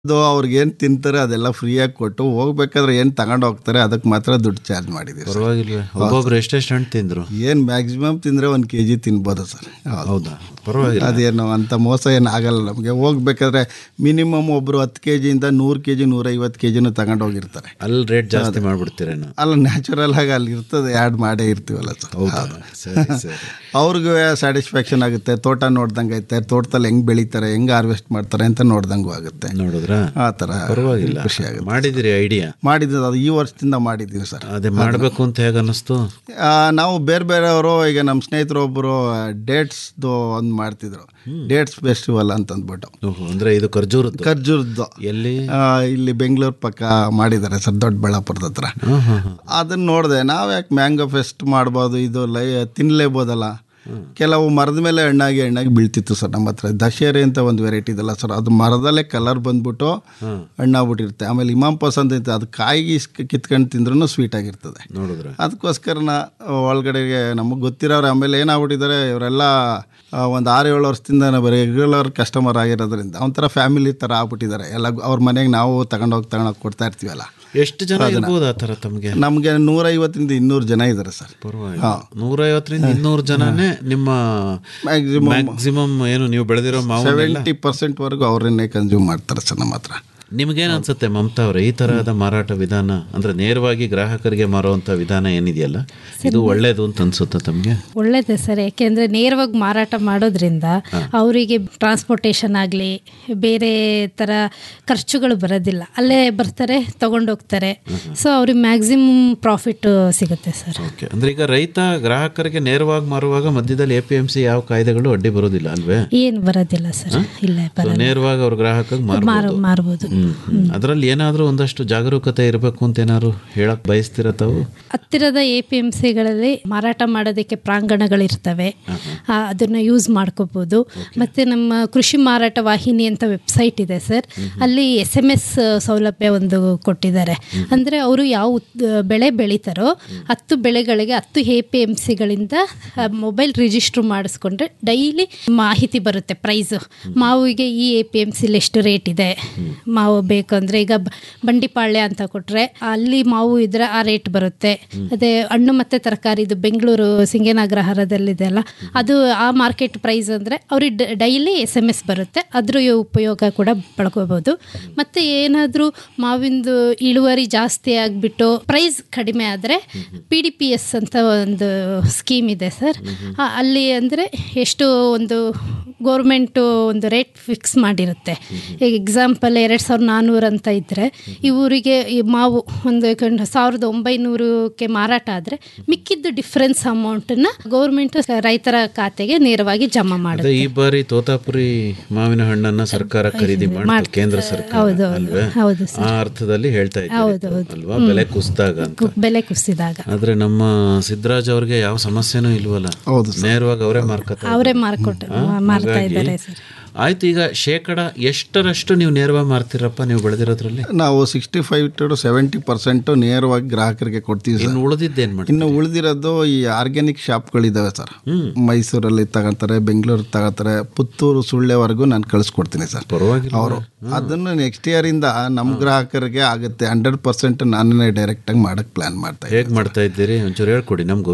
ಅದು ಅವ್ರಿಗೆ ಏನು ತಿಂತಾರೆ ಅದೆಲ್ಲ ಫ್ರೀಯಾಗಿ ಕೊಟ್ಟು ಹೋಗ್ಬೇಕಾದ್ರೆ ಏನು ತಗೊಂಡು ಹೋಗ್ತಾರೆ ಅದಕ್ಕೆ ಮಾತ್ರ ದುಡ್ಡು ಚಾರ್ಜ್ ಮಾಡಿದ್ದೀವಿ ಸರ್ ಪರವಾಗಿಲ್ವೇ ಒಬ್ಬೊಬ್ರು ಎಷ್ಟೆಷ್ಟು ಹಣ್ಣು ತಿಂದ್ರು ಏನು ಮ್ಯಾಕ್ಸಿಮಮ್ ತಿಂದರೆ ಒಂದು ಕೆ ಜಿ ತಿನ್ಬೋದು ಸರ್ ಹೌದು. ಹೌದಾ ಪರವಾಗಿಲ್ಲ ಅದೇನು ಅಂಥ ಮೋಸ ಏನು ಆಗಲ್ಲ ನಮಗೆ ಹೋಗ್ಬೇಕಾದ್ರೆ ಮಿನಿಮಮ್ ಒಬ್ಬರು ಹತ್ತು ಕೆ ಜಿಯಿಂದ ನೂರು ಕೆ ಜಿ ನೂರೈವತ್ತು ಕೆ ಜಿನೂ ತಗೊಂಡು ಹೋಗಿರ್ತಾರೆ ಅಲ್ಲಿ ರೇಟ್ ಜಾಸ್ತಿ ಮಾಡ್ಬಿಡ್ತೀರೇನೋ ಅಲ್ಲ ನ್ಯಾಚುರಲ್ ಆಗಿ ಅಲ್ಲಿ ಇರ್ತದೆ ಆ್ಯಡ್ ಮಾಡೇ ಇರ್ತೀವಲ್ಲ ಸರ್ ಹೌದಾ ಸರಿ ಸರಿ ಅವ್ರಿಗೂ ಸ್ಯಾಟಿಸ್ಫ್ಯಾಕ್ಷನ್ ಆಗುತ್ತೆ ತೋಟ ನೋಡ್ದಂಗೆ ಐತೆ ತೋಟದಲ್ಲಿ ಹೆಂಗೆ ಬೆಳೀತಾರೆ ಹೆಂಗೆ ಹಾರ್ವೆಸ್ಟ್ ಮಾಡ್ತಾರೆ ಅಂತ ನೋಡ್ದಂಗೂ ಆಗುತ್ತೆ ನೋಡಿದ್ರಾ ಆ ಥರ ಪರವಾಗಿಲ್ಲ ಖುಷಿ ಆಗುತ್ತೆ ಮಾಡಿದಿರಿ ಐಡಿಯಾ ಮಾಡಿದ್ದು ಅದು ಈ ವರ್ಷದಿಂದ ಮಾಡಿದ್ದೀವಿ ಸರ್ ಅದೇ ಮಾಡಬೇಕು ಅಂತ ಹೇಗೆ ಅನ್ನಿಸ್ತು ಆ, ನಾವು ಬೇರೆ ಬೇರೆಯವರು ಈಗ ನಮ್ಮ ಸ್ನೇಹಿತರು ಒಬ್ಬರು ಡೇಟ್ಸ್ದು ಒಂದು ಮಾಡ್ತಿದ್ರು ಡೇಟ್ಸ್ ಫೆಸ್ಟಿವಲ್ ಅಂತ ಅಂದ್ಬಿಟ್ಟು ಓಹೋ, ಅಂದ್ರೆ ಇದು ಖರ್ಜೂರದ್ದು ಖರ್ಜೂರದ್ದು ಎಲ್ಲಿ ಆ, ಇಲ್ಲಿ ಬೆಂಗಳೂರು ಪಕ್ಕ ಮಾಡಿದ್ದಾರೆ ಸರ್ ದೊಡ್ಡಬಳ್ಳಾಪುರದ ಹತ್ರ ಹಾ ಹಾ ಹಾ ಅದನ್ನ ನೋಡಿದೆ ನಾವು ಯಾಕೆ ಮ್ಯಾಂಗೋ ಫೆಸ್ಟ್ ಮಾಡ್ಬೋದು ಇದು ಲೈ ತಿನ್ನಲೇಬೋದಲ್ಲ ಕೆಲವು ಮರದ ಮೇಲೆ ಹಣ್ಣಾಗಿ ಹಣ್ಣಾಗಿ ಬೀಳ್ತಿತ್ತು ಸರ್ ನಮ್ಮ ಹತ್ರ ದಶೇರಿ ಅಂತ ಒಂದು ವೆರೈಟಿ ಇದಲ್ಲ ಸರ್ ಅದು ಮರದಲ್ಲೇ ಕಲರ್ ಬಂದ್ಬಿಟ್ಟು ಹಣ್ಣಾಗ್ಬಿಟ್ಟಿರುತ್ತೆ ಆಮೇಲೆ ಇಮಾಮ್ ಪಸಂದ್ ಐತೆ ಅದು ಕಾಯಿಗೆ ಇಸ್ಕ್- ಕಿತ್ಕೊಂಡು ತಿಂದ್ರೂ ಸ್ವೀಟ್ ಆಗಿರ್ತದೆ ನೋಡಿದ್ರ ಅದಕ್ಕೋಸ್ಕರ ನಾ ಒಳಗಡೆಗೆ ನಮಗೆ ಗೊತ್ತಿರೋರು ಆಮೇಲೆ ಏನಾಗ್ಬಿಟ್ಟಿದ್ದಾರೆ ಇವರೆಲ್ಲ ಒಂದು ಆರು ಏಳು ವರ್ಷದಿಂದ ಬರೀ ರೆಗ್ಯುಲರ್ ಕಸ್ಟಮರ್ ಆಗಿರೋದ್ರಿಂದ ಒಂಥರ ಫ್ಯಾಮಿಲಿ ಥರ ಆಗ್ಬಿಟ್ಟಿದ್ದಾರೆ ಎಲ್ಲ ಅವ್ರ ಮನೆಗೆ ನಾವು ತಗೊಂಡೋಗಿ ತಗೊಂಡೋಗಿ ಕೊಡ್ತಾ ಇರ್ತೀವಲ್ಲ ಎಷ್ಟು ಜನ ಇರ್ಬೋದು ಆ ಥರ ತಮಗೆ ನಮಗೆ ನೂರೈವತ್ತಿಂದ ಇನ್ನೂರು ಜನ ಇದ್ದಾರೆ ಸರ್ ಪರವಾಗಿಲ್ಲ ನೂರೈವತ್ತರಿಂದ ಇನ್ನೂರು ಜನನೇ ನಿಮ್ಮ ಮ್ಯಾಕ್ಸಿಮಮ್ ಮ್ಯಾಕ್ಸಿಮಮ್ ಏನು ನೀವು ಬೆಳೆದಿರೋ ಮಾವು ಸೆವೆಂಟಿ ಪರ್ಸೆಂಟ್ವರೆಗೂ ಅವರನ್ನೇ ಕನ್ಸ್ಯೂಮ್ ಮಾಡ್ತಾರೆ ಸರ್ ನಮ್ಮ ಹತ್ರ ನಿಮ್ಗೇನು ಅನ್ಸುತ್ತೆ ಮಮತಾ ಅವರೇ ಈ ತರಹದ ಮಾರಾಟ ವಿಧಾನ ಅಂದ್ರೆ ನೇರವಾಗಿ ಗ್ರಾಹಕರಿಗೆ ಮಾರುವಂತ ವಿಧಾನ ಏನಿದೆಯಲ್ಲ ಇದು ಒಳ್ಳೇದು ಅಂತ ಅನ್ಸುತ್ತಾ ತಮಗೆ ಒಳ್ಳೇದೇ ಸರ್ ಯಾಕೆಂದರೆ ನೇರವಾಗಿ ಮಾರಾಟ ಮಾಡೋದ್ರಿಂದ ಅವರಿಗೆ ಟ್ರಾನ್ಸ್ಪೋರ್ಟೇಷನ್ ಆಗಲಿ ಬೇರೆ ಥರ ಖರ್ಚುಗಳು ಬರೋದಿಲ್ಲ ಅಲ್ಲೇ ಬರ್ತಾರೆ ತಗೊಂಡೋಗ್ತಾರೆ ಸೊ ಅವ್ರಿಗೆ ಮ್ಯಾಕ್ಸಿಮಮ್ ಪ್ರಾಫಿಟ್ ಸಿಗುತ್ತೆ ಸರ್ ಓಕೆ ಅಂದ್ರೆ ಈಗ ರೈತ ಗ್ರಾಹಕರಿಗೆ ನೇರವಾಗಿ ಮಾರುವಾಗ ಮಧ್ಯದಲ್ಲಿ ಎ ಪಿ ಎಂ ಸಿ ಯಾವ ಕಾಯ್ದೆಗಳು ಅಡ್ಡಿ ಬರೋದಿಲ್ಲ ಅಲ್ವೇ ಏನು ಬರೋದಿಲ್ಲ ಸರ್ ಇಲ್ಲ So, ಬರೋಲ್ಲ ನೇರವಾಗಿ ಅವ್ರ ಗ್ರಾಹಕರಿಗೆ ಮಾರು ಮಾರ್ಬೋದು ಮಾರ್ಬೋದು ಹ್ಮ್ ಅದರಲ್ಲಿ ಏನಾದರೂ ಒಂದಷ್ಟು ಜಾಗರೂಕತೆ ಇರಬೇಕು ಅಂತ ಏನಾದ್ರು ಹೇಳಕ್ ಬಯಸ್ತೀರ ತಾವು ಹತ್ತಿರದ ಎ ಪಿ ಎಮ್ ಸಿಗಳಲ್ಲಿ ಮಾರಾಟ ಮಾಡೋದಕ್ಕೆ ಪ್ರಾಂಗಣಗಳಿರ್ತವೆ ಆ, ಅದನ್ನ ಯೂಸ್ ಮಾಡ್ಕೋಬೋದು ಮತ್ತು ನಮ್ಮ ಕೃಷಿ ಮಾರಾಟ ವಾಹಿನಿ ಅಂತ ವೆಬ್ಸೈಟ್ ಇದೆ ಸರ್ ಅಲ್ಲಿ ಎಸ್ ಎಮ್ ಎಸ್ ಸೌಲಭ್ಯ ಒಂದು ಕೊಟ್ಟಿದ್ದಾರೆ ಅಂದರೆ ಅವರು ಯಾವ ಉತ್- ಬೆಳೆ ಬೆಳೀತಾರೋ ಹತ್ತು ಬೆಳೆಗಳಿಗೆ ಹತ್ತು ಎ ಪಿ ಎಮ್ ಸಿಗಳಿಂದ ಮೊಬೈಲ್ ರಿಜಿಸ್ಟ್ರ್ ಮಾಡಿಸ್ಕೊಂಡ್ರೆ ಡೈಲಿ ಮಾಹಿತಿ ಬರುತ್ತೆ ಪ್ರೈಸು ಮಾವಿಗೆ ಈ ಎ ಪಿ ಎಮ್ ಸಿಲಿ ಎಷ್ಟು ರೇಟ್ ಇದೆ ಮಾವು ಬೇಕಂದ್ರೆ ಈಗ ಬ- ಬಂಡಿಪಾಳ್ಯ ಅಂತ ಕೊಟ್ಟರೆ ಅಲ್ಲಿ ಮಾವು ಇದ್ರೆ ಆ ರೇಟ್ ಬರುತ್ತೆ ಅದೇ ಹಣ್ಣು ಮತ್ತು ತರಕಾರಿದು ಬೆಂಗಳೂರು ಸಿಂಗೇನಗ್ರಹಾರದಲ್ಲಿದೆ ಅಲ್ಲ ಅದು ಆ ಮಾರ್ಕೆಟ್ ಪ್ರೈಸ್ ಅಂದರೆ ಅವ್ರಿಗೆ ಡೈಲಿ ಎಸ್ ಎಮ್ ಎಸ್ ಬರುತ್ತೆ ಅದ್ರ ಉಪಯೋಗ ಕೂಡ ಪಡ್ಕೋಬೋದು ಮತ್ತು ಏನಾದರೂ ಮಾವಿಂದು ಇಳುವರಿ ಜಾಸ್ತಿ ಆಗಿಬಿಟ್ಟು ಪ್ರೈಸ್ ಕಡಿಮೆ ಆದರೆ ಪಿ ಡಿ ಪಿ ಎಸ್ ಅಂತ ಒಂದು ಸ್ಕೀಮ್ ಇದೆ ಸರ್ ಅಲ್ಲಿ ಅಂದರೆ ಎಷ್ಟು ಒಂದು ಗೋರ್ಮೆಂಟು ಒಂದು ರೇಟ್ ಫಿಕ್ಸ್ ಮಾಡಿರುತ್ತೆ ಈಗ ಎಕ್ಸಾಂಪಲ್ ಎರಡು ಸಾವಿರದ ನಾನ್ನೂರು ಅಂತ ಇದ್ದರೆ ಇವರಿಗೆ ಈ ಮಾವು ಒಂದು ಕಂಡು ಸಾವಿರದ ಒಂಬೈನೂರಕ್ಕೆ ಮಾರಾಟ ಆದರೆ ಮಿಕ್ಕಿದ್ದು ಡಿಫ್ರೆನ್ಸ್ ಅಮೌಂಟನ್ನು ಗೌರ್ಮೆಂಟ್ ರೈತರ ಖಾತೆಗೆ ನೇರವಾಗಿ ಜಮಾ ಮಾಡುತ್ತೆ ಅದೇ ಈ ಬಾರಿ ತೋತಾಪುರಿ ಮಾವಿನ ಹಣ್ಣನ್ನ ಸರ್ಕಾರ ಖರೀದಿ ಮಾಡ್ತು ಕೇಂದ್ರ ಸರ್ಕಾರ ಹೌದು, ಹೌದು. ಅಲ್ವೇ ಹೌದು ಆ ಅರ್ಥದಲ್ಲಿ ಹೇಳ್ತಾ ಹೌದು, ಇದ್ದಾರೆ ಹೌದು. ಅಲ್ವಾ ಬೆಲೆ ಕುಸಿದಾಗ ಅಂತ ಕು- ಬೆಲೆ ಕುಸಿದಾಗ ಆದ್ರೆ ನಮ್ಮ ಸಿದ್ದರಾಜ್ ಅವ್ರಿಗೆ ಯಾವ ಸಮಸ್ಯೆನೂ ಇಲ್ವಲ್ಲ ಹೌದು ನೇರವಾಗಿ ಅವರೇ ಮಾರ್ಕತ್ತ ಅವರೇ ಮಾರ್ಕೊಟ್ಟು ಮಾರ್ತಾ ಇದ್ದಾರೆ ಸರ್ ಆಯ್ತು ಈಗ ಶೇಕಡ ಎಷ್ಟರಷ್ಟು ನೀವು ನೇರವಾಗಿ ಮಾರ್ತೀರಪ್ಪ ನೀವು ಬೆಳೆದಿರೋದ್ರಲ್ಲಿ ನಾವು sixty five to seventy percent ನೇರವಾಗಿ ಗ್ರಾಹಕರಿಗೆ ಕೊಡ್ತೀವಿ ಸರ್ ಇನ್ನು ಉಳಿದಿದ್ದೇನ್ ಮಾಡಿ ಇನ್ನು ಉಳಿದಿರೋದು ಈ ಆರ್ಗ್ಯಾನಿಕ್ ಶಾಪ್ಗಳಿದ್ದಾವೆ ಸರ್ ಮೈಸೂರಲ್ಲಿ ತಗೊಳ್ತಾರೆ ಬೆಂಗಳೂರು ತಗೋತಾರೆ ಪುತ್ತೂರು ಸುಳ್ಳೆವರೆಗೂ ನಾನು ಕಳಿಸ್ಕೊಡ್ತೀನಿ ಸರ್ ಪರವಾಗಿಲ್ಲ ಅವರು ಅದನ್ನು ನೆಕ್ಸ್ಟ್ ಇಯರಿಂದ ನಮ್ಮ ಗ್ರಾಹಕರಿಗೆ ಆಗುತ್ತೆ ಹಂಡ್ರೆಡ್ ಪರ್ಸೆಂಟ್ ನಾನೇ ಡೈರೆಕ್ಟಾಗಿ ಮಾಡಕ್ಕೆ ಪ್ಲ್ಯಾನ್ ಮಾಡ್ತಾ ಇದ್ದೀನಿ ಹೇಗ್ ಮಾಡ್ತಾ ಇದ್ದೀರಿ ಒಂಚೂರು ಹೇಳ್ಕೊಡಿ ನಮಗೂ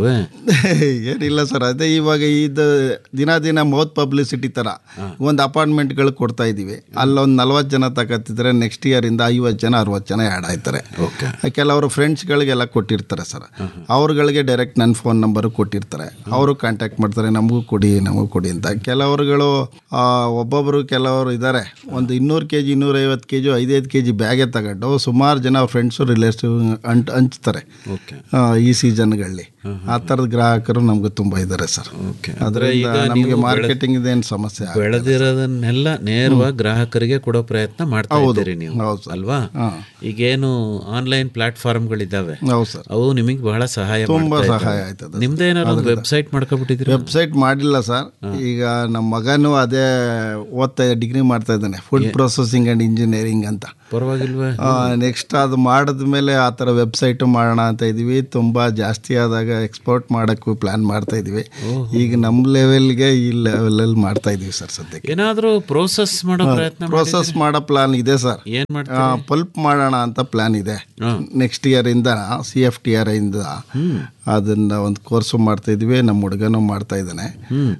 ಏನಿಲ್ಲ ಸರ್ ಅದೇ ಇವಾಗ ಇದು ದಿನ ದಿನ ಮೌತ್ ಪಬ್ಲಿಸಿಟಿ ಥರ ಒಂದು ಅಪಾರ್ಟ್ಮೆಂಟ್ಗಳು ಕೊಡ್ತಾ ಇದ್ದೀವಿ ಅಲ್ಲೊಂದು ನಲ್ವತ್ತು ಜನ ತಗೋತಿದ್ರೆ ನೆಕ್ಸ್ಟ್ ಇಯರಿಂದ ಐವತ್ತು ಜನ ಅರವತ್ತು ಜನ ಆ್ಯಡ್ ಆಯ್ತಾರೆ ಓಕೆ ಕೆಲವರು ಫ್ರೆಂಡ್ಸ್ಗಳಿಗೆಲ್ಲ ಕೊಟ್ಟಿರ್ತಾರೆ ಸರ್ ಅವ್ರುಗಳಿಗೆ ಡೈರೆಕ್ಟ್ ನನ್ನ ಫೋನ್ ನಂಬರು ಕೊಟ್ಟಿರ್ತಾರೆ ಅವರು ಕಾಂಟ್ಯಾಕ್ಟ್ ಮಾಡ್ತಾರೆ ನಮಗೂ ಕೊಡಿ ನಮಗೂ ಕೊಡಿ ಅಂತ ಕೆಲವರುಗಳು ಆ, ಒಬ್ಬೊಬ್ಬರು ಕೆಲವರು ಇದ್ದಾರೆ ಒಂದು ಇನ್ನೂರು ಕೆ ಜಿ ಇನ್ನೂರೈವತ್ತು ಕೆ ಜಿ ಐದೈದು ಕೆ ಜಿ ಬ್ಯಾಗೆ ತಗೊಂಡು ಸುಮಾರು ಜನ ಫ್ರೆಂಡ್ಸು ರಿಲೇಟಿವ್ ಅಂಟ್ ಹಂಚ್ತಾರೆ ಓಕೆ ಆ, ಈ ಸೀಸನ್ಗಳಲ್ಲಿ ಆ ಥರದ ಗ್ರಾಹಕರು ನಮ್ಗೆ ತುಂಬ ಇದ್ದಾರೆ ಸರ್ ಓಕೆ ಅದರಿಂದ ನಮಗೆ ಮಾರ್ಕೆಟಿಂಗ್ ಇದೇನು ಸಮಸ್ಯೆ ಆಗಲ್ಲ. ಬೆಳೆದಿರೋದನ್ನೆಲ್ಲ ನೇರವಾಗಿ ಗ್ರಾಹಕರಿಗೆ ಕೊಡೋ ಪ್ರಯತ್ನ ಮಾಡ್ತಾ ಇದ್ದೀರಿ ನೀವು ಹೌದು ಸರ್. ಅಲ್ವಾ ಹಾಂ ಈಗೇನು ಆನ್ಲೈನ್ ಪ್ಲಾಟ್ಫಾರ್ಮ್ಗಳಿದ್ದಾವೆ ಹೌದು ಸರ್ ಅವು ನಿಮಗೆ ಬಹಳ ಸಹಾಯ ತುಂಬ ಮಾಡ್ತಾ ಇದ್ದಾವೆ. ಸಹಾಯ ಆಯ್ತದೆ ನಿಮ್ದೇ ಏನಾದ್ರು ಒಂದು ವೆಬ್ಸೈಟ್ ಮಾಡ್ಕೊಬಿಟ್ಟಿದ್ರಿ ವೆಬ್ಸೈಟ್ ಮಾಡಿಲ್ಲ ಸರ್ ಈಗ ನಮ್ಮ ಮಗನೂ ಅದೇ ಓದ್ತಾ ಡಿಗ್ರಿ ಮಾಡ್ತಾ ಇದ್ದಾನೆ ಫುಡ್ ಪ್ರೊಸೆಸಿಂಗ್ ಆ್ಯಂಡ್ ಇಂಜಿನಿಯರಿಂಗ್ ಅಂತ ಪರವಾಗಿಲ್ವೇ ನೆಕ್ಸ್ಟ್ ಅದು ಮಾಡಿದ್ಮೇಲೆ ಆ ಥರ ವೆಬ್ಸೈಟು ಮಾಡೋಣ ಅಂತ ಇದೀವಿ ತುಂಬ ಜಾಸ್ತಿ ಆದಾಗ ಎಕ್ಸ್ಪೋರ್ಟ್ ಮಾಡೋಕ್ಕೂ ಪ್ಲ್ಯಾನ್ ಮಾಡ್ತಾ ಇದೀವಿ ಈಗ ನಮ್ಮ ಲೆವೆಲ್ಗೆ ಈ ಲೆವೆಲಲ್ಲಿ ಮಾಡ್ತಾ ಇದೀವಿ ಸರ್ ಸದ್ಯಕ್ಕೆ ಏನಾದ್ರೂ ಪ್ರೋಸೆಸ್ ಮಾಡೋ ಪ್ರಯತ್ನ ಪ್ರೋಸೆಸ್ ಮಾಡೋ ಪ್ಲಾನ್ ಇದೆ ಸರ್ ಏನ್ ಮಾಡ್ತೀರಾ ಪಲ್ಪ್ ಮಾಡೋಣ ಅಂತ ಪ್ಲಾನ್ ಇದೆ ನೆಕ್ಸ್ಟ್ ಇಯರ್ ಇಂದ ಸಿ ಎಫ್ ಟಿ ಆರ್ ಇಂದ ಅದನ್ನ ಒಂದು ಕೋರ್ಸು ಮಾಡ್ತಾ ಇದೀವಿ ನಮ್ಮ ಹುಡುಗನೂ ಮಾಡ್ತಾ ಇದ್ದಾನೆ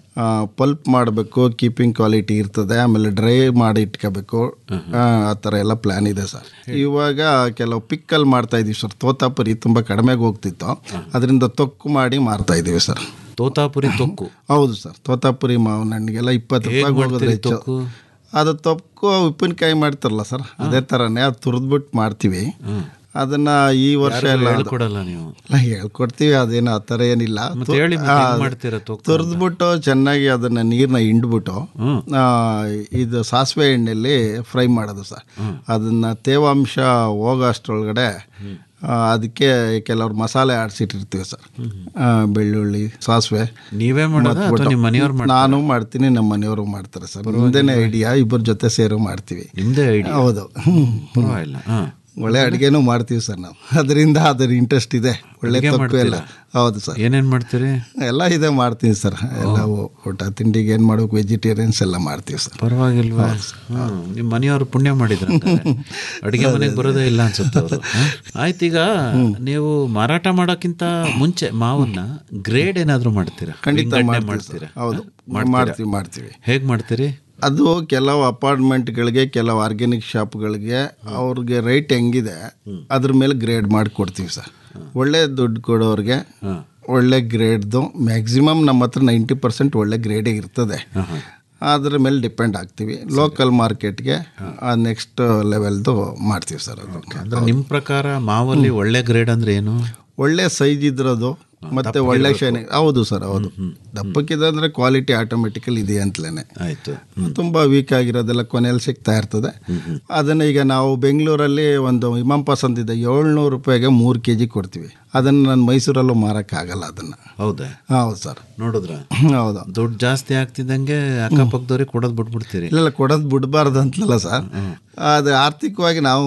ಪಲ್ಪ್ ಮಾಡಬೇಕು ಕೀಪಿಂಗ್ ಕ್ವಾಲಿಟಿ ಇರ್ತದೆ ಆಮೇಲೆ ಡ್ರೈ ಮಾಡಿ ಇಟ್ಕೋಬೇಕು ಆ ಆ ಥರ ಎಲ್ಲ ಪ್ಲಾನ್ ಇದೆ ಸರ್ ಇವಾಗ ಕೆಲವು ಪಿಕ್ಕಲ್ ಮಾಡ್ತಾ ಇದೀವಿ ಸರ್ ತೋತಾಪುರಿ ತುಂಬ ಕಡಿಮೆಗೆ ಹೋಗ್ತಿತ್ತು ಅದರಿಂದ ತೊಕ್ಕು ಮಾಡಿ ಮಾರ್ತಾ ಇದೀವಿ ಸರ್ ತೋತಾಪುರಿ ತೊಕ್ಕು ಹೌದು ಸರ್ ತೋತಾಪುರಿ ಮಾವಿನ ಹಣ್ಣಿಗೆಲ್ಲ ಇಪ್ಪತ್ತು ರೂಪಾಯಿ ಹೋಗೋದ್ರೆ ಹೆಚ್ಚು ತೊಕ್ಕು ಅದು ತೊಕ್ಕು ಉಪ್ಪಿನಕಾಯಿ ಮಾಡ್ತಾರಲ್ಲ ಸರ್ ಅದೇ ಥರನೇ ಅದು ತುರಿದ್ಬಿಟ್ಟು ಮಾಡ್ತೀವಿ ಅದನ್ನ ಈ ವರ್ಷ ಎಲ್ಲ ಅದು- ಕೊಡಲ್ಲ ನೀವು ಇಲ್ಲ, ಹೇಳ್ಕೊಡ್ತೀವಿ ಅದೇನು ಆ ಥರ ಏನಿಲ್ಲ ಮತ್ತೆ ಹೇಳಿ ಮತ್ತೆ ಹೆಂಗ್ ಮಾಡ್ತೀರಾ ತೊಕ್ಕು ತುರಿದ್ಬಿಟ್ಟು ಚೆನ್ನಾಗಿ ಅದನ್ನ ನೀರನ್ನ ಹಿಂಡ್ಬಿಟ್ಟು ಹ್ಮ್. ಆ, ಇದು ಸಾಸಿವೆ ಎಣ್ಣೆಯಲ್ಲಿ ಫ್ರೈ ಮಾಡೋದು ಸರ್ ಅದನ್ನ ತೇವಾಂಶ ಹೋಗೋ ಅಷ್ಟರೊಳಗಡೆ ಆ, ಅದಕ್ಕೆ ಕೆಲವ್ರು ಮಸಾಲೆ ಆಡಿಸಿಟ್ಟಿರ್ತೀವಿ ಸರ್ ಆ, ಬೆಳ್ಳುಳ್ಳಿ ಸಾಸಿವೆ ನೀವೇ ಮಾಡೋದಾ ಅಥವಾ ನಿಮ್ಮ ಮನೆಯವ್ರು ಮಾಡ್ತಾರೆ ನಾನು ಮಾಡ್ತೀನಿ ನಮ್ಮ ಮನೆಯವರು ಮಾಡ್ತಾರೆ ಸರ್ ಮುಂದೆನೇ ಐಡಿಯಾ ಇಬ್ಬರ ಜೊತೆ ಸೇರು ಮಾಡ್ತೀವಿ ನಿಮ್ದೇ ಐಡಿಯಾ ಹೌದು ಪರವಾಗಿಲ್ಲ ಹಾ ಒಳ್ಳೆ ಅಡುಗೆನೂ ಮಾಡ್ತೀವಿ ಸರ್ ನಾವು ಅದರಿಂದ ಅದ್ರ ಇಂಟ್ರೆಸ್ಟ್ ಇದೆ ಒಳ್ಳೆ ಅಡ್ಗೆ ತಪ್ಪು ಎಲ್ಲ ಹೌದು ಸರ್ ಏನೇನ್ ಮಾಡ್ತೀರಿ ಎಲ್ಲ ಇದೆ ಮಾಡ್ತೀವಿ ಸರ್ ಎಲ್ಲ ಊ- ಊಟ ತಿಂಡಿಗೆ ಏನು ಮಾಡ್ಬೇಕು ವೆಜಿಟೇರಿಯನ್ಸ್ ಎಲ್ಲ ಮಾಡ್ತೀವಿ ಸರ್ ಪರವಾಗಿಲ್ವಾ ಹ್ಮ್. ನಿಮ್ಮ ಮನೆಯವರು ಪುಣ್ಯ ಮಾಡಿದ್ರ ಅಡಿಗೆ ಮನೆಗೆ ಬರೋದೇ ಇಲ್ಲ ಅನ್ಸುತ್ತೆ ಅವರು ಆಯ್ತು ಈಗ ನೀವು ಮಾರಾಟ ಮಾಡೋಕ್ಕಿಂತ ಮುಂಚೆ ಮಾವನ್ನ ಗ್ರೇಡ್ ಏನಾದ್ರೂ ಮಾಡ್ತೀರಾ ಖಂಡಿತ ವಿಂಗಡಣೆ ಮಾಡ್ತೀವಿ ಮಾಡ್ತೀರಾ ಸರ್. ಹೌದು ಮಾಡ್ತೀವಿ ಮಾಡ್ತೀವಿ ಹೇಗ್ ಮಾಡ್ತೀರಿ ಅದು ಕೆಲವು ಅಪಾರ್ಟ್ಮೆಂಟ್ಗಳಿಗೆ ಕೆಲವು ಆರ್ಗ್ಯಾನಿಕ್ ಶಾಪ್ಗಳಿಗೆ ಅವ್ರಿಗೆ ರೇಟ್ ಹೆಂಗಿದೆ ಅದ್ರ ಮೇಲೆ ಗ್ರೇಡ್ ಮಾಡಿ ಕೊಡ್ತೀವಿ ಸರ್ ಒಳ್ಳೆ ದುಡ್ಡು ಕೊಡೋರಿಗೆ ಒಳ್ಳೆ ಗ್ರೇಡ್ದು ಮ್ಯಾಕ್ಸಿಮಮ್ ನಮ್ಮ ಹತ್ರ ನೈಂಟಿ ಪರ್ಸೆಂಟ್ ಒಳ್ಳೆ ಗ್ರೇಡೇ ಇರ್ತದೆ ಅದ್ರ ಮೇಲೆ ಡಿಪೆಂಡ್ ಆಗ್ತೀವಿ ಲೋಕಲ್ ಮಾರ್ಕೆಟ್ಗೆ ನೆಕ್ಸ್ಟ್ ಲೆವೆಲ್ದು ಮಾಡ್ತೀವಿ ಸರ್ ಅದು ಅಂದ್ರೆ ನಿಮ್ ಪ್ರಕಾರ ಮಾವಲ್ಲಿ ಒಳ್ಳೆ ಗ್ರೇಡ್ ಅಂದ್ರೆ ಏನು ಒಳ್ಳೆ ಸೈಜ್ ಇದ್ರದು ಮತ್ತೆ ಒಳ್ಳೆ ಶೈನಿಂಗ್ ಹೌದು ಸರ್ ಹೌದು ದಪ್ಪಕ್ಕಿದೆ ಅಂದ್ರೆ ಕ್ವಾಲಿಟಿ ಆಟೋಮೆಟಿಕಲ್ ಇದೆ ಅಂತಲೇ ಆಯ್ತು ತುಂಬ ವೀಕ್ ಆಗಿರೋದೆಲ್ಲ ಕೊನೆಯಲ್ಲಿ ಸಿಗ್ತಾ ಇರ್ತದೆ ಅದನ್ನು ಈಗ ನಾವು ಬೆಂಗಳೂರಲ್ಲಿ ಒಂದು ಇಮಾಮ್ ಪಸಂದ್ ಇದೆ ಏಳ್ನೂರು ರೂಪಾಯಿಗೆ ಮೂರು ಕೆ ಜಿ ಕೊಡ್ತೀವಿ ಅದನ್ನು ನಾನು ಮೈಸೂರಲ್ಲೂ ಮಾರೋಕ್ಕಾಗಲ್ಲ ಅದನ್ನು ಹೌದಾ ಹೌದು ಸರ್ ನೋಡಿದ್ರ ಹೌದು ದುಡ್ಡು ಜಾಸ್ತಿ ಆಗ್ತಿದ್ದಂಗೆ ಅಕ್ಕಪಕ್ಕದವ್ರಿಗೆ ಕೊಡೋದ್ ಬಿಟ್ಬಿಡ್ತೀರಿ ಇಲ್ಲ ಕೊಡೋದು ಬಿಡಬಾರ್ದು ಅಂತಲಲ್ಲ ಸರ್ ಅದು ಆರ್ಥಿಕವಾಗಿ ನಾವು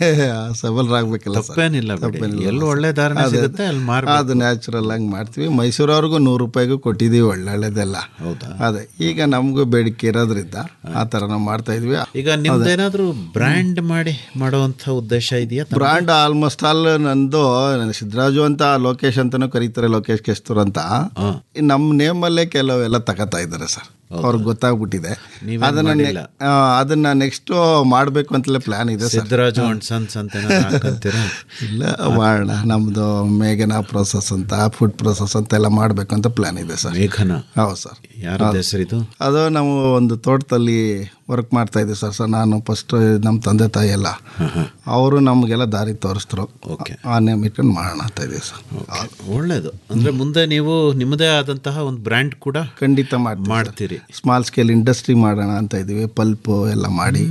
ಸಬಲರಾಗಬೇಕಲ್ಲ ಸರ್ ತಪ್ಪೇನಿಲ್ಲ ಬಿಡಿ ಎಲ್ಲಿ ಒಳ್ಳೆ ಧಾರಣೆ ಸಿಗುತ್ತೆ ಅಲ್ಲಿ ಮಾರ್ ಅದು ನ್ಯಾಚುರಲ್ ಆಗಿ ಮಾಡ್ತೀವಿ ಮೈಸೂರವ್ರಿಗೂ ನೂರು ರೂಪಾಯಿಗೂ ಕೊಟ್ಟಿದ್ದೀವಿ ಒಳ್ಳೊಳ್ಳೆದೆಲ್ಲ ಹೌದಾ ಅದೇ ಈಗ ನಮಗೂ ಬೇಡಿಕೆ ಇರೋದ್ರಿಂದ ಆ ಥರ ನಾವು ಮಾಡ್ತಾ ಇದ್ವಿ ಈಗ ನಿಮ್ದೇನಾದ್ರೂ ಬ್ರ್ಯಾಂಡ್ ಮಾಡಿ ಮಾಡುವಂತ ಉದ್ದೇಶ ಇದೆಯಾ ಬ್ರಾಂಡ್ ಆಲ್ಮೋಸ್ಟ್ ಆಲ್ ನಂದು ಸಿದ್ದರಾಜು ಅಂತ ಲೋಕೇಶ್ ಅಂತಾನು ಕರೀತಾರೆ ಲೋಕೇಶ್ ಕೆಸ್ತೂರ್ ಅಂತ ನಮ್ಮ ನೇಮಲ್ಲೇ ಕೆಲವೆಲ್ಲ ತಗೋತಾ ಇದ್ದಾರೆ ಸರ್ ಅವ್ರಿಗೆ ಗೊತ್ತಾಗ್ಬಿಟ್ಟಿದೆ ನೀವೇನ್ ಅದನ್ನ ne- ಮಾಡಿಲ್ಲ? ಆ, ಅದನ್ನ ನೆಕ್ಸ್ಟ್ ಮಾಡಬೇಕು ಅಂತಲೇ ಪ್ಲಾನ್ ಇದೆ ಸರ್ ಸಿದ್ದರಾಜು ಅಂಡ್ ಸನ್ಸ್ ಅಂತ ಏನಾದ್ರು ಹಾಕಂತೀರಾ ಇಲ್ಲ ಮಾಡೋಣ ನಮ್ಮದು ಮೇಘನಾ ಪ್ರೊಸೆಸ್ ಅಂತ ಫುಡ್ ಪ್ರೊಸೆಸ್ ಅಂತ ಎಲ್ಲ ಮಾಡಬೇಕು ಅಂತ ಪ್ಲಾನ್ ಇದೆ ಸರ್ ಮೇಘನ ಹೌದು ಸರ್ ಯಾರ ಹೆಸರಿದು ಅದು ನಾವು ಒಂದು ತೋಟದಲ್ಲಿ ವರ್ಕ್ ಮಾಡ್ತಾ ಇದ್ದೀವಿ ಸರ್ ಸರ್ ನಾನು ಫಸ್ಟ್ ನಮ್ಮ ತಂದೆ ತಾಯಿ ಎಲ್ಲ ಅವರು ನಮಗೆಲ್ಲ ದಾರಿ ತೋರಿಸಿದ್ರು ಓಕೆ ಆ ನೇಮ್ ಇಟ್ಕೊಂಡು ಮಾಡೋಣ ಅಂತ ಇದ್ದೀವಿ ಸರ್ ಒಳ್ಳೇದು ಅಂದ್ರೆ ಮುಂದೆ ನೀವು ನಿಮ್ಮದೇ ಆದಂತಹ ಒಂದು ಬ್ರ್ಯಾಂಡ್ ಕೂಡ ಖಂಡಿತ ಮಾಡ್ತೀವಿ ಮಾಡ್ತೀರಿ ಸ್ಮಾಲ್ ಸ್ಕೇಲ್ ಇಂಡಸ್ಟ್ರಿ ಮಾಡೋಣ ಅಂತ ಇದ್ದೀವಿ ಪಲ್ಪು ಎಲ್ಲ ಮಾಡಿ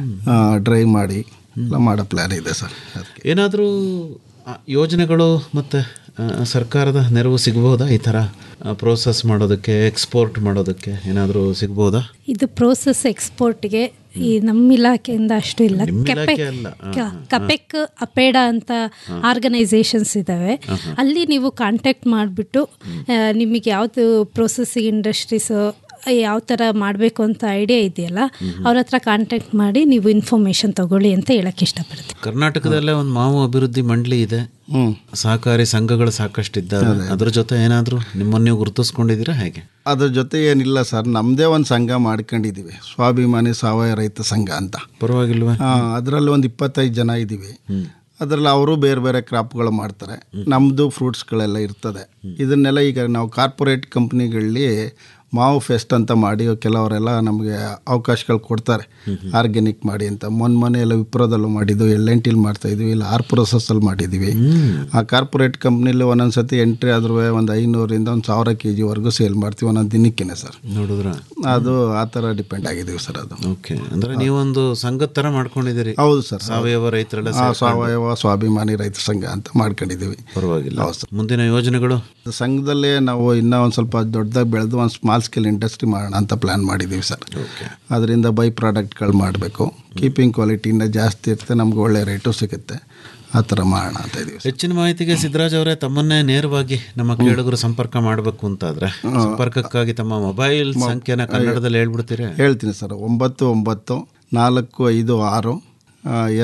ಡ್ರೈ ಮಾಡಿ ಎಲ್ಲ ಮಾಡೋ ಪ್ಲ್ಯಾನ್ ಇದೆ ಸರ್ ಅದಕ್ಕೆ ಏನಾದರೂ ಯೋಜನೆಗಳು ಮತ್ತು ಸರ್ಕಾರದ ನೆರವು ಸಿಗ್ಬೋದಾ ಈ ಥರ ಪ್ರೋಸೆಸ್ ಮಾಡೋದಕ್ಕೆ ಎಕ್ಸ್ಪೋರ್ಟ್ ಮಾಡೋದಕ್ಕೆ ಏನಾದರೂ ಸಿಗ್ಬೋದಾ ಇದು ಪ್ರೋಸೆಸ್ ಎಕ್ಸ್ಪೋರ್ಟ್ಗೆ ಈ ನಮ್ಮ ಇಲಾಖೆಯಿಂದ ಅಷ್ಟು ಇಲ್ಲ ನಿಮ್ಮ ಕೆಪೆಕ್ ಇಲಾಖೆ ಅಲ್ಲ. ಹಾ, ಕ- ಕಪೆಕ್ ಅಪೇಡ ಅಂತ ಆರ್ಗನೈಸೇಷನ್ಸ್ ಇದ್ದಾವೆ ಅಲ್ಲಿ ನೀವು ಕಾಂಟ್ಯಾಕ್ಟ್ ಮಾಡಿಬಿಟ್ಟು ನಿಮಗೆ ಯಾವುದು ಪ್ರೊಸೆಸಿಂಗ್ ಇಂಡಸ್ಟ್ರೀಸು ಯಾವ ಥರ ಮಾಡಬೇಕು ಅಂತ ಐಡಿಯಾ ಇದೆಯಲ್ಲ ಅವ್ರ ಹತ್ರ ಕಾಂಟ್ಯಾಕ್ಟ್ ಮಾಡಿ ನೀವು ಇನ್ಫಾರ್ಮೇಷನ್ ತಗೊಳ್ಳಿ ಅಂತ ಹೇಳಕ್ಕೆ ಇಷ್ಟಪಡ್ತೀನಿ ಕರ್ನಾಟಕದಲ್ಲೇ ಒಂದು ಮಾವು ಅಭಿವೃದ್ಧಿ ಮಂಡಳಿ ಇದೆ ಹ್ಞೂ ಸಹಕಾರಿ ಸಂಘಗಳು ಸಾಕಷ್ಟಿದ್ದಾವೆ ಅದ್ರ ಜೊತೆ ಏನಾದರೂ ನಿಮ್ಮನ್ನು ನೀವು ಗುರುತಿಸ್ಕೊಂಡಿದ್ದೀರಾ ಹೇಗೆ ಅದ್ರ ಜೊತೆ ಏನಿಲ್ಲ ಸರ್ ನಮ್ಮದೇ ಒಂದು ಸಂಘ ಮಾಡ್ಕೊಂಡಿದ್ದೀವಿ ಸ್ವಾಭಿಮಾನಿ ಸಾವಯವ ರೈತ ಸಂಘ ಅಂತ ಪರವಾಗಿಲ್ವಾ ಅದರಲ್ಲಿ ಒಂದು ಇಪ್ಪತ್ತೈದು ಜನ ಇದ್ದೀವಿ ಅದರಲ್ಲಿ ಅವರು ಬೇರೆ ಬೇರೆ ಕ್ರಾಪ್ಗಳು ಮಾಡ್ತಾರೆ ನಮ್ಮದು ಫ್ರೂಟ್ಸ್ಗಳೆಲ್ಲ ಇರ್ತದೆ ಇದನ್ನೆಲ್ಲ ಈಗ ನಾವು ಕಾರ್ಪೊರೇಟ್ ಕಂಪ್ನಿಗಳಲ್ಲಿ ಮಾವು ಫೆಸ್ಟ್ ಅಂತ ಮಾಡಿ ಕೆಲವರೆಲ್ಲ ನಮಗೆ ಅವಕಾಶಗಳು ಕೊಡ್ತಾರೆ ಆರ್ಗ್ಯಾನಿಕ್ ಮಾಡಿ ಅಂತ ಮೊನ್ನೆ ಮೊನ್ನೆ ಎಲ್ಲ ವಿಪ್ರೋದಲ್ಲೂ ಮಾಡಿದ್ದು ಎಳ್ಳೆಂಟಿಲಿ ಮಾಡ್ತಾ ಇದ್ವಿ ಇಲ್ಲ ಆರ್ ಪ್ರೊಸೆಸ್ಸಲ್ಲಿ ಮಾಡಿದ್ದೀವಿ ಆ ಕಾರ್ಪೊರೇಟ್ ಕಂಪ್ನಿಲಿ ಒಂದೊಂದು ಸತಿ ಎಂಟ್ರಿ ಆದ್ರೂ ಒಂದು ಐನೂರಿಂದ ಒಂದು ಸಾವಿರ ಕೆ ಜಿವರೆಗೂ ಸೇಲ್ ಮಾಡ್ತೀವಿ ಒಂದೊಂದು ದಿನಕ್ಕೇನೆ ಸರ್ ನೋಡಿದ್ರ ಅದು ಆ ಥರ ಡಿಪೆಂಡ್ ಆಗಿದ್ದೀವಿ ಸರ್ ಅದು ಓಕೆ ಅಂದ್ರೆ ನೀವೊಂದು ಸಂಘದ ಥರ ಮಾಡ್ಕೊಂಡಿದ್ದೀರಿ ಹೌದು ಸರ್ ಸಾವಯವ ರೈತರೆಲ್ಲ ಆ, ಸಾವಯವ ಸ್ವಾಭಿಮಾನಿ ರೈತ ಸಂಘ ಅಂತ ಮಾಡ್ಕೊಂಡಿದ್ದೀವಿ ಪರವಾಗಿಲ್ಲ ಹೌದು ಸರ್. ಮುಂದಿನ ಯೋಜನೆಗಳು ಸಂಘದಲ್ಲೇ ನಾವು ಇನ್ನೂ ಒಂದು ಸ್ವಲ್ಪ ದೊಡ್ಡದಾಗಿ ಬೆಳೆದು ಒಂದು ಸ್ಮಾಲ್ ಸ್ಮಾಲ್ ಸ್ಕೇಲ್ ಇಂಡಸ್ಟ್ರಿ ಮಾಡೋಣ ಅಂತ ಪ್ಲ್ಯಾನ್ ಮಾಡಿದ್ದೀವಿ ಸರ್ ಅದರಿಂದ ಬೈ ಪ್ರಾಡಕ್ಟ್ಗಳು ಮಾಡಬೇಕು ಕೀಪಿಂಗ್ ಕ್ವಾಲಿಟಿಯಿಂದ ಜಾಸ್ತಿ ಇರುತ್ತೆ ನಮ್ಗೆ ಒಳ್ಳೆ ರೇಟು ಸಿಗುತ್ತೆ ಆ ಥರ ಮಾಡೋಣ ಅಂತ ಇದ್ದೀವಿ ಸರ್ ಹೆಚ್ಚಿನ ಮಾಹಿತಿಗೆ ಸಿದ್ದರಾಜ್ ಅವರೇ ತಮ್ಮನ್ನೇ ನೇರವಾಗಿ ನಮ್ಮ ಕೇಳುಗರು ಸಂಪರ್ಕ ಮಾಡಬೇಕು ಅಂತಾದ್ರೆ ಸಂಪರ್ಕಕ್ಕಾಗಿ ತಮ್ಮ ಮೊಬೈಲ್ ಸಂಖ್ಯೆನ ಕನ್ನಡದಲ್ಲಿ ಹೇಳ್ಬಿಡ್ತೀರಾ ಹೇಳ್ತೀನಿ ಸರ್ ಒಂಬತ್ತು ಒಂಬತ್ತು ನಾಲ್ಕು ಐದು ಆರು ಆ,